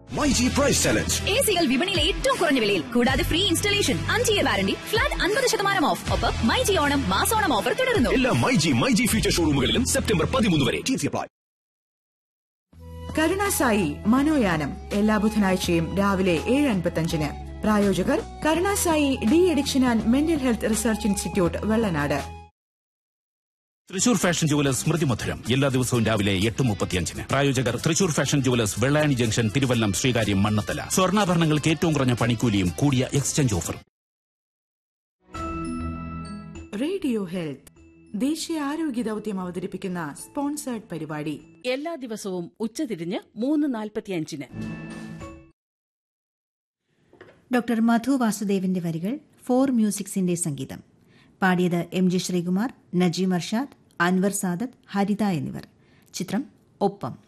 myG price challenge A സികൾ വിപണിയിലെ ഏറ്റവും കുറഞ്ഞ വിലയിൽ കൂടാതെ ഫ്രീ ഇൻസ്റ്റലേഷൻ അഞ്ച് ഇയർ വാറണ്ടി ഫ്ലാറ്റ് അൻപത് ശതമാനം ഓഫ് ഒപ്പം മൈജി ഓണം മാസോണം ഓഫർ തുടരുന്നു എല്ലാ മൈജി മൈജി ഫ്യൂച്ചർ ഷോറൂമുകളിലും സെപ്റ്റംബർ പതിമൂന്ന് വരെ ടി സി അപ്ലൈ കരുണാസായി മനോയാനം എല്ലാ ബുധനാഴ്ചയും രാവിലെ ഏഴ് അൻപത്തഞ്ചിന് പ്രായോജകർ Karunasai D addiction and mental health research institute Vellanad Thrissur fashion jewellers സ്മൃതി മധുരം എല്ലാ ദിവസവും രാവിലെ എട്ട് മുപ്പത്തിയഞ്ചിന് പ്രായോജകർ Thrissur fashion jewellers Vellayani junction Thiruvallam Sreekaryam Mannanthala സ്വർണ്ണാഭരണങ്ങൾക്ക് ഏറ്റവും കുറഞ്ഞ പണിക്കൂലിയും കൂടിയ എക്സ്ചേഞ്ച് ഓഫറും റേഡിയോ ഹെൽത്ത് ദേശീയ ആരോഗ്യ ദൌത്യം അവതരിപ്പിക്കുന്ന സ്പോൺസേർഡ് പരിപാടി എല്ലാ ദിവസവും ഉച്ചതിരിഞ്ഞ് മൂന്ന് നാൽപ്പത്തിയഞ്ചിന് ഡോക്ടർ മധു വാസുദേവിന്റെ വരികൾ ഫോർ മ്യൂസിക്സിന്റെ സംഗീതം പാടിയത് എം ജി ശ്രീകുമാർ നജീം അർഷാദ് അൻവർ സാദത്ത് ഹരിത എന്നിവർ ചിത്രം ഒപ്പം